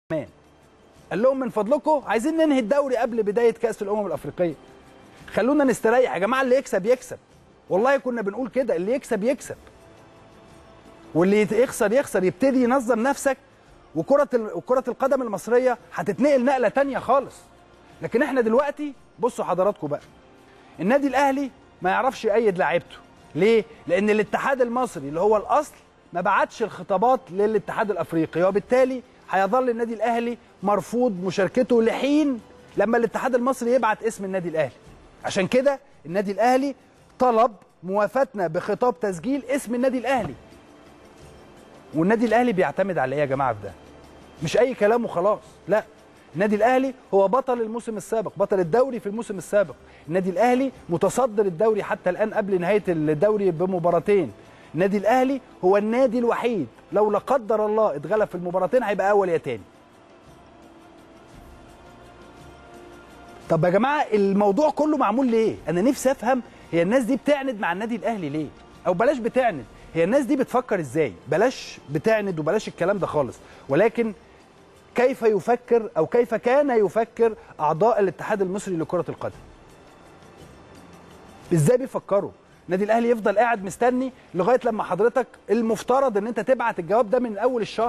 كمان قال لهم من فضلكم عايزين ننهي الدوري قبل بدايه كاس الامم الافريقيه خلونا نستريح يا جماعه اللي يكسب يكسب والله كنا بنقول كده اللي يكسب يكسب واللي يخسر يخسر يبتدي ينظم نفسك وكره كره القدم المصريه هتتنقل نقله تانية خالص لكن احنا دلوقتي بصوا حضراتكم بقى النادي الاهلي ما يعرفش يأيد لعيبته ليه لان الاتحاد المصري اللي هو الاصل ما بعتش الخطابات للاتحاد الافريقي وبالتالي هيظل النادي الاهلي مرفوض مشاركته لحين لما الاتحاد المصري يبعت اسم النادي الاهلي عشان كده النادي الاهلي طلب موافاتنا بخطاب تسجيل اسم النادي الاهلي والنادي الاهلي بيعتمد على ايه يا جماعه في ده مش اي كلام وخلاص لا النادي الاهلي هو بطل الموسم السابق بطل الدوري في الموسم السابق النادي الاهلي متصدر الدوري حتى الان قبل نهايه الدوري بمباراتين النادي الاهلي هو النادي الوحيد لو لا قدر الله اتغلب في المباراتين هيبقى اول يا تاني طب يا جماعه الموضوع كله معمول ليه انا نفسي افهم هي الناس دي بتعند مع النادي الاهلي ليه او بلاش بتعند هي الناس دي بتفكر ازاي بلاش بتعند وبلاش الكلام ده خالص ولكن كيف يفكر او كيف كان يفكر اعضاء الاتحاد المصري لكره القدم ازاي بيفكروا النادي الاهلي يفضل قاعد مستني لغايه لما حضرتك المفترض ان انت تبعت الجواب ده من اول الشهر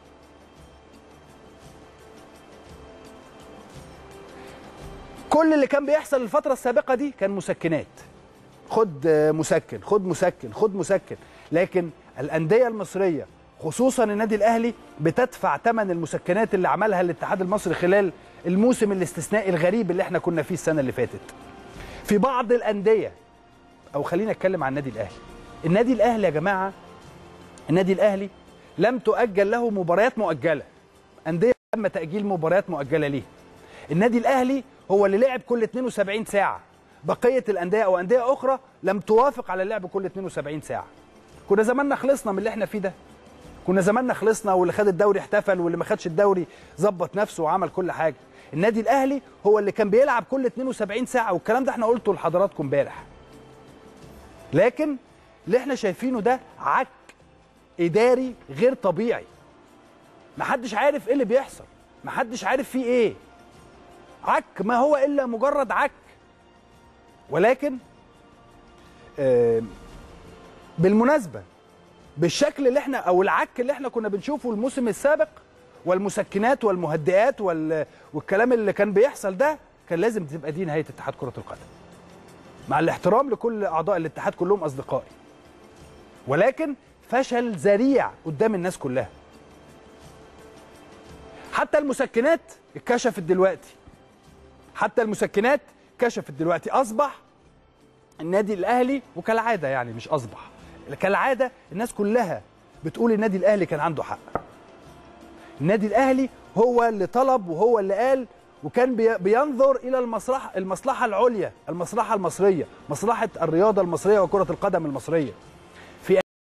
كل اللي كان بيحصل الفتره السابقه دي كان مسكنات خد مسكن خد مسكن خد مسكن لكن الانديه المصريه خصوصا النادي الاهلي بتدفع ثمن المسكنات اللي عملها الاتحاد المصري خلال الموسم الاستثنائي الغريب اللي احنا كنا فيه السنه اللي فاتت في بعض الانديه او خلينا اتكلم عن النادي الاهلي النادي الاهلي يا جماعه النادي الاهلي لم تؤجل له مباريات مؤجله انديه تم تاجيل مباريات مؤجله ليه النادي الاهلي هو اللي لعب كل 72 ساعه بقيه الانديه او انديه اخرى لم توافق على اللعب كل 72 ساعه كنا زماننا خلصنا من اللي احنا فيه ده كنا زماننا خلصنا واللي خد الدوري احتفل واللي ما خدش الدوري ظبط نفسه وعمل كل حاجه النادي الاهلي هو اللي كان بيلعب كل 72 ساعه والكلام ده احنا قلته لحضراتكم امبارح لكن اللي احنا شايفينه ده عك اداري غير طبيعي محدش عارف ايه اللي بيحصل محدش عارف فيه ايه عك ما هو الا مجرد عك ولكن آه بالمناسبه بالشكل اللي احنا او العك اللي احنا كنا بنشوفه الموسم السابق والمسكنات والمهدئات وال... والكلام اللي كان بيحصل ده كان لازم تبقى دي نهايه اتحاد كره القدم مع الاحترام لكل اعضاء الاتحاد كلهم اصدقائي ولكن فشل ذريع قدام الناس كلها حتى المسكنات اتكشفت دلوقتي حتى المسكنات كشفت دلوقتي اصبح النادي الاهلي وكالعاده يعني مش اصبح كالعاده الناس كلها بتقول النادي الاهلي كان عنده حق النادي الاهلي هو اللي طلب وهو اللي قال وكان بينظر الى المصلحه المصلحه العليا المصلحه المصريه مصلحه الرياضه المصريه وكره القدم المصريه